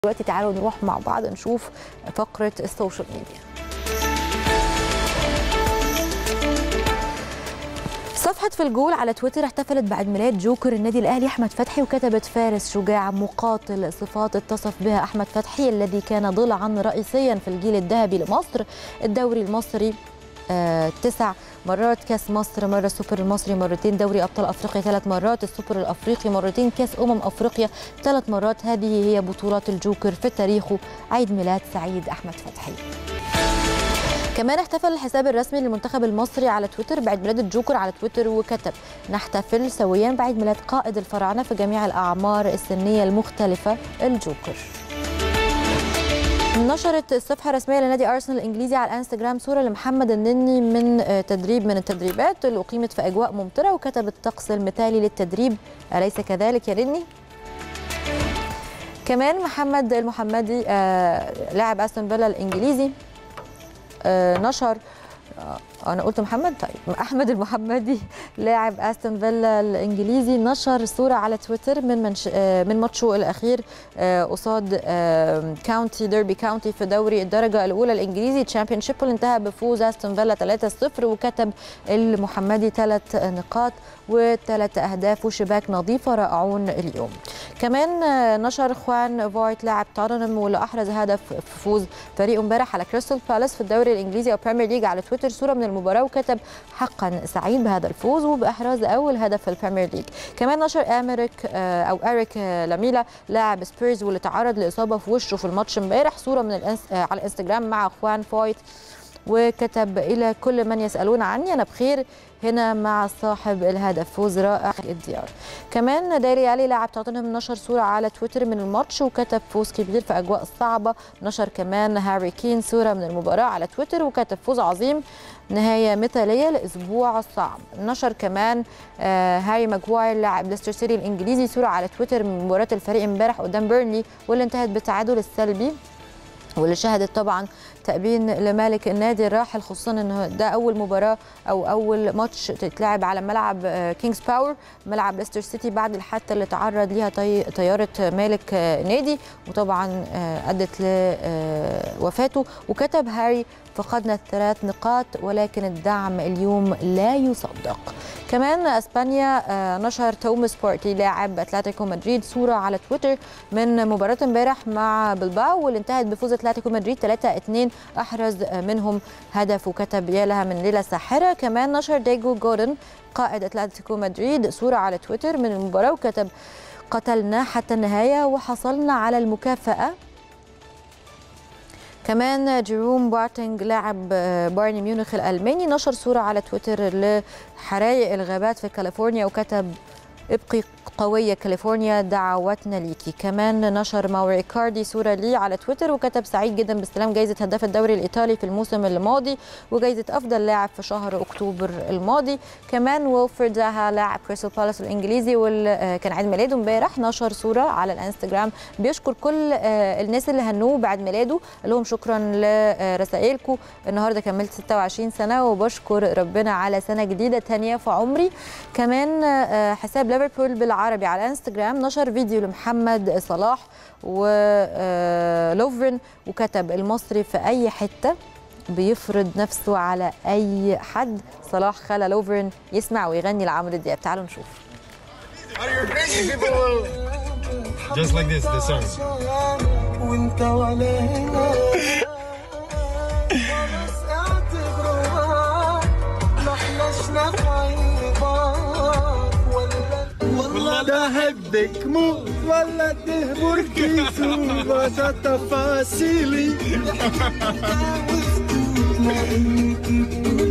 دلوقتي تعالوا نروح مع بعض نشوف فقرة السوشيال ميديا صفحة في الجول على تويتر احتفلت بعد ميلاد جوكر النادي الأهلي أحمد فتحي وكتبت فارس شجاع مقاتل صفات اتصف بها أحمد فتحي الذي كان ضلعا رئيسيا في الجيل الذهبي لمصر الدوري المصري آه تسع مرات كاس مصر مرة السوبر المصري مرتين دوري أبطال أفريقيا ثلاث مرات السوبر الأفريقي مرتين كاس أمم أفريقيا ثلاث مرات هذه هي بطولات الجوكر في تاريخه عيد ميلاد سعيد أحمد فتحي كمان احتفل الحساب الرسمي للمنتخب المصري على تويتر بعيد ميلاد الجوكر على تويتر وكتب نحتفل سويا بعيد ميلاد قائد الفراعنه في جميع الاعمار السنيه المختلفه الجوكر نشرت الصفحة الرسمية لنادي أرسنال الإنجليزي على الانستجرام صورة لمحمد النني من تدريب من التدريبات اللي أقيمت في أجواء ممطرة وكتب الطقس المثالي للتدريب أليس كذلك يا نني؟ كمان محمد المحمدي آه لاعب أستون فيلا الإنجليزي آه نشر آه انا قلت محمد طيب احمد المحمدي لاعب استون فيلا الانجليزي نشر صوره على تويتر من منش... آه من ماتشه الاخير قصاد كاونتي ديربي كاونتي في دوري الدرجه الاولى الانجليزي تشامبيون شيب اللي انتهى بفوز استون فيلا 3-0 وكتب المحمدي ثلاث نقاط وثلاث اهداف وشباك نظيفه رائعون اليوم كمان نشر خوان فويت لاعب توتنهام واللي احرز هدف في فوز فريقه امبارح على كريستال بالاس في الدوري الانجليزي او بريمير ليج على تويتر صوره من المباراه وكتب حقا سعيد بهذا الفوز وباحراز اول هدف في البريمير ليج كمان نشر امريك او اريك لاميلا لاعب سبيرز واللي تعرض لاصابه في وشه في الماتش امبارح صوره من الانس... على الانستجرام مع خوان فويت وكتب الى كل من يسالون عني انا بخير هنا مع صاحب الهدف فوز رائع الديار كمان دايري علي لاعب توتنهام نشر صوره على تويتر من الماتش وكتب فوز كبير في اجواء صعبه نشر كمان هاري كين صوره من المباراه على تويتر وكتب فوز عظيم نهايه مثاليه لاسبوع الصعب نشر كمان آه هاري ماجواير لاعب ليستر سيتي الانجليزي صوره على تويتر من مباراه الفريق امبارح قدام بيرنلي واللي انتهت بالتعادل السلبي واللي شهدت طبعا تأبين لمالك النادي الراحل خصوصا انه ده اول مباراه او اول ماتش تتلعب على ملعب كينجز باور ملعب ليستر سيتي بعد الحادثه اللي تعرض ليها طي... طياره مالك نادي وطبعا ادت لوفاته وكتب هاري فقدنا الثلاث نقاط ولكن الدعم اليوم لا يصدق كمان اسبانيا نشر توم سبورتي لاعب اتلتيكو مدريد صوره على تويتر من مباراه امبارح مع بلباو واللي انتهت بفوز اتلتيكو مدريد 3 2 احرز منهم هدف وكتب يا لها من ليله ساحره كمان نشر ديجو جوردن قائد اتلتيكو مدريد صوره على تويتر من المباراه وكتب قتلنا حتى النهايه وحصلنا على المكافاه كمان جيروم بارتنج لاعب بايرن ميونخ الالماني نشر صوره على تويتر لحرايق الغابات في كاليفورنيا وكتب ابقي قوية كاليفورنيا دعواتنا ليكي كمان نشر ماوري كاردي صورة لي على تويتر وكتب سعيد جدا باستلام جائزة هداف الدوري الإيطالي في الموسم الماضي وجائزة أفضل لاعب في شهر أكتوبر الماضي كمان وولفرد زاها لاعب كريستال بالاس الإنجليزي واللي كان عيد ميلاده امبارح نشر صورة على الانستجرام بيشكر كل الناس اللي هنوه بعد ميلاده قال لهم شكرا لرسائلكم النهارده كملت 26 سنة وبشكر ربنا على سنة جديدة تانية في عمري كمان حساب ليفربول بالعربي العربي على انستجرام نشر فيديو لمحمد صلاح ولوفرن وكتب المصري في اي حته بيفرض نفسه على اي حد صلاح خلى لوفرن يسمع ويغني لعمرو دياب تعالوا نشوف Just like this, the song. وانت ولا هنا خلاص اعتبره معاك ما احناش نافعين بعض ولا والله ده هدك موت ولا تهبر كيسو بس تفاصيلي